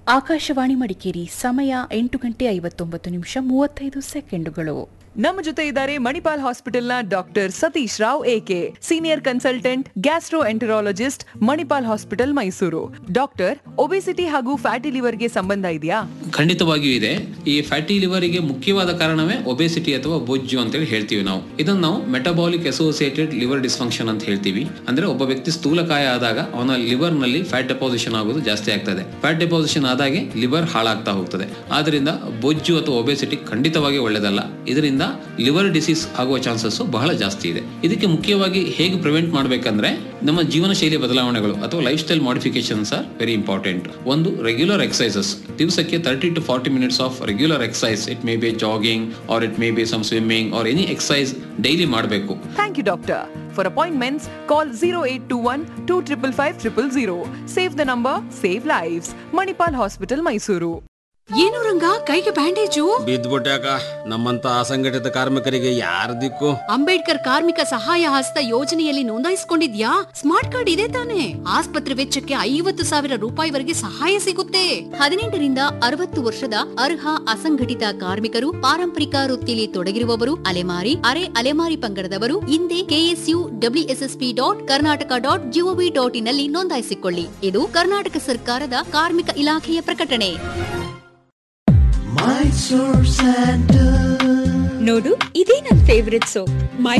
ಆಕಾಶವಾಣಿ ಮಡಿಕೇರಿ ಸಮಯ ಎಂಟು ಗಂಟೆ ಐವತ್ತೊಂಬತ್ತು ನಿಮಿಷ ಮೂವತ್ತೈದು ಸೆಕೆಂಡುಗಳು ನಮ್ಮ ಜೊತೆ ಇದ್ದಾರೆ ಮಣಿಪಾಲ್ ಹಾಸ್ಪಿಟಲ್ನ doctor Satish Rao AK senior consultant gastroenterologist Manipal hospital Mysuru doctor obesity ಹಾಗೂ ಫ್ಯಾಟಿ ಲಿವರ್ಗೆ ಸಂಬಂಧ ಇದೆಯಾ ಖಂಡಿತವಾಗಿಯೂ ಇದೆ ಈ ಫ್ಯಾಟಿ ಲಿವರಿಗೆ ಮುಖ್ಯವಾದ ಕಾರಣವೇ ಒಬೆಸಿಟಿ ಅಥವಾ ಬೊಜ್ಜು ಅಂತೇಳಿ ಹೇಳ್ತೀವಿ ನಾವು ಇದನ್ನು ನಾವು ಮೆಟಬಾಲಿಕ್ ಅಸೋಸಿಯೇಟೆಡ್ ಲಿವರ್ ಡಿಸ್ಫಂಕ್ಷನ್ ಅಂತ ಹೇಳ್ತೀವಿ ಅಂದ್ರೆ ಒಬ್ಬ ವ್ಯಕ್ತಿ ಸ್ಥೂಲಕಾಯ ಆದಾಗ ಅವನ ಲಿವರ್ ನಲ್ಲಿ ಫ್ಯಾಟ್ ಡೆಪಾಸಿಷನ್ ಆಗೋದು ಜಾಸ್ತಿ ಆಗ್ತದೆ ಫ್ಯಾಟ್ ಡೆಪಾಸಿಷನ್ ಆದಾಗೆ ಲಿವರ್ ಹಾಳಾಗ್ತಾ ಹೋಗ್ತದೆ ಆದ್ರಿಂದ ಬೊಜ್ಜು ಅಥವಾ ಒಬೆಸಿಟಿ ಖಂಡಿತವಾಗಿ ಒಳ್ಳೆಯದಲ್ಲ ಇದರಿಂದ ಲಿವರ್ ಡಿಸೀಸ್ ಆಗುವ ಚಾನ್ಸಸ್ ಬಹಳ ಜಾಸ್ತಿ ಇದೆ ಇದಕ್ಕೆ ಮುಖ್ಯವಾಗಿ ಹೇಗೆ ಪ್ರಿವೆಂಟ್ ಮಾಡಬೇಕಂದ್ರೆ ನಮ್ಮ ಜೀವನ ಶೈಲಿ ಬದಲಾವಣೆಗಳು ಅಥವಾ lifestyle modifications are very important ಒಂದು ರೆಗ್ಯುಲರ್ ಎಕ್ಸಸೈಸಸ್ ದಿವಸಕ್ಕೆ thirty to forty minutes of regular exercise it may be jogging or it may be some swimming or any exercise daily ಮಾಡಬೇಕು thank you doctor for appointments call zero eight two one two triple five triple zero save the number save lives Manipal hospital Mysuru ಏನು ರಂಗ ಕೈಗೆ bandage ಬಿದ್ದ್ಬಿಟ್ಯಾಕ ನಮ್ಮಂತ ಅಸಂಘಟಿತ ಕಾರ್ಮಿಕರಿಗೆ ಯಾರ ದಿಕ್ಕು ಅಂಬೇಡ್ಕರ್ ಕಾರ್ಮಿಕ ಸಹಾಯ ಹಸ್ತ ಯೋಜನೆಯಲ್ಲಿ ನೋಂದಾಯಿಸಿಕೊಂಡಿದ್ಯಾ ಸ್ಮಾರ್ಟ್ ಕಾರ್ಡ್ ಇದೆ ತಾನೆ ಆಸ್ಪತ್ರೆ ವೆಚ್ಚಕ್ಕೆ ಐವತ್ತು ಸಾವಿರ ರೂಪಾಯಿವರೆಗೆ ಸಹಾಯ ಸಿಗುತ್ತೆ ಹದಿನೆಂಟರಿಂದ ಅರವತ್ತು ವರ್ಷದ ಅರ್ಹ ಅಸಂಘಟಿತ ಕಾರ್ಮಿಕರು ಪಾರಂಪರಿಕ ವೃತ್ತಿಯಲ್ಲಿ ತೊಡಗಿರುವವರು ಅಲೆಮಾರಿ ಅರೆ ಅಲೆಮಾರಿ ಪಂಗಡದವರು ಹಿಂದೆ KSU WSSP dot Karnataka dot GOV dot in ನಲ್ಲಿ ನೋಂದಾಯಿಸಿಕೊಳ್ಳಿ ಇದು ಕರ್ನಾಟಕ ಸರ್ಕಾರದ ಕಾರ್ಮಿಕ ಇಲಾಖೆಯ ಪ್ರಕಟಣೆ ನೋಡು ಇದೇ ನನ್ ಫೇವ್ರೆಟ್ ಸೋಪ್ ಮೈ